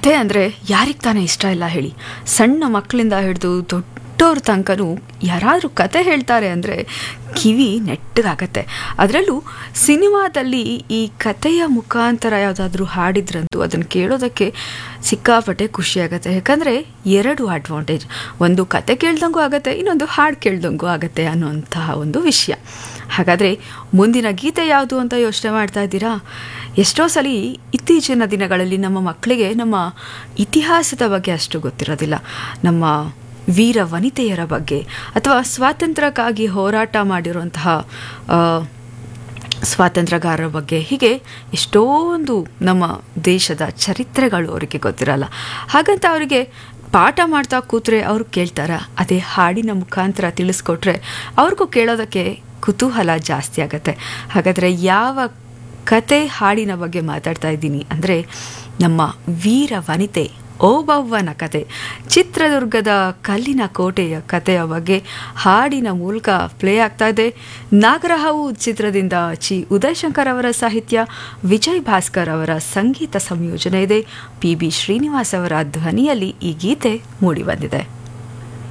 ಕತೆ ಅಂದರೆ ಯಾರಿಗೆ ತಾನೇ ಇಷ್ಟ ಇಲ್ಲ ಹೇಳಿ ಸಣ್ಣ ಮಕ್ಕಳಿಂದ ಹಿಡಿದು ದೊಡ್ಡವ್ರ ತನಕನೂ ಯಾರಾದರೂ ಕತೆ ಹೇಳ್ತಾರೆ ಅಂದರೆ ಕಿವಿ ನೆಟ್ಟಗಾಗತ್ತೆ ಅದರಲ್ಲೂ ಸಿನಿಮಾದಲ್ಲಿ ಈ ಕತೆಯ ಮುಖಾಂತರ ಯಾವುದಾದ್ರೂ ಹಾಡಿದ್ರಂತೂ ಅದನ್ನು ಕೇಳೋದಕ್ಕೆ ಸಿಕ್ಕಾಪಟ್ಟೆ ಖುಷಿಯಾಗತ್ತೆ ಯಾಕಂದರೆ ಎರಡು ಅಡ್ವಾಂಟೇಜ್ ಒಂದು ಕತೆ ಕೇಳ್ದಂಗೂ ಆಗತ್ತೆ ಇನ್ನೊಂದು ಹಾಡು ಕೇಳ್ದಂಗೂ ಆಗತ್ತೆ ಅನ್ನುವಂತಹ ಒಂದು ವಿಷಯ ಹಾಗಾದರೆ ಮುಂದಿನ ಗೀತೆ ಯಾವುದು ಅಂತ ಯೋಚನೆ ಮಾಡ್ತಾ ಇದ್ದೀರಾ ಎಷ್ಟೋ ಸಲ ಇತ್ತೀಚಿನ ದಿನಗಳಲ್ಲಿ ನಮ್ಮ ಮಕ್ಕಳಿಗೆ ನಮ್ಮ ಇತಿಹಾಸದ ಬಗ್ಗೆ ಅಷ್ಟು ಗೊತ್ತಿರೋದಿಲ್ಲ ನಮ್ಮ ವೀರ ವನಿತೆಯರ ಬಗ್ಗೆ ಅಥವಾ ಸ್ವಾತಂತ್ರ್ಯಕ್ಕಾಗಿ ಹೋರಾಟ ಮಾಡಿರುವಂತಹ ಆ, ಸ್ವಾತಂತ್ರ್ಯಗಾರರ ಬಗ್ಗೆ ಹೀಗೆ ಎಷ್ಟೊಂದು ನಮ್ಮ ದೇಶದ ಚರಿತ್ರೆಗಳು ಅವರಿಗೆ ಗೊತ್ತಿರಲ್ಲ ಹಾಗಂತ ಅವರಿಗೆ ಪಾಠ ಮಾಡ್ತಾ ಕೂತ್ರೆ ಅವ್ರು ಕೇಳ್ತಾರ ಅದೇ ಹಾಡಿನ ಮುಖಾಂತರ ತಿಳಿಸ್ಕೊಟ್ರೆ ಅವ್ರಿಗೂ ಕೇಳೋದಕ್ಕೆ ಕುತೂಹಲ ಜಾಸ್ತಿ ಆಗತ್ತೆ ಹಾಗಾದರೆ ಯಾವ ಕತೆ ಹಾಡಿನ ಬಗ್ಗೆ ಮಾತಾಡ್ತಾ ಇದ್ದೀನಿ ಅಂದರೆ ನಮ್ಮ ವೀರ ವನಿತೆ ಓಬವ್ವನ ಕತೆ ಚಿತ್ರದುರ್ಗದ ಕಲ್ಲಿನ ಕೋಟೆಯ ಕಥೆಯ ಬಗ್ಗೆ ಹಾಡಿನ ಮೂಲಕ ಪ್ಲೇ ಆಗ್ತಾ ಇದೆ ನಾಗರಹಾವು ಚಿತ್ರದಿಂದ ಚಿ ಉದಯಶಂಕರ್ ಅವರ ಸಾಹಿತ್ಯ ವಿಜಯ್ ಭಾಸ್ಕರ್ ಅವರ ಸಂಗೀತ ಸಂಯೋಜನೆ ಇದೆ ಪಿ ಬಿ ಶ್ರೀನಿವಾಸ್ ಅವರ ಧ್ವನಿಯಲ್ಲಿ ಈ ಗೀತೆ ಮೂಡಿಬಂದಿದೆ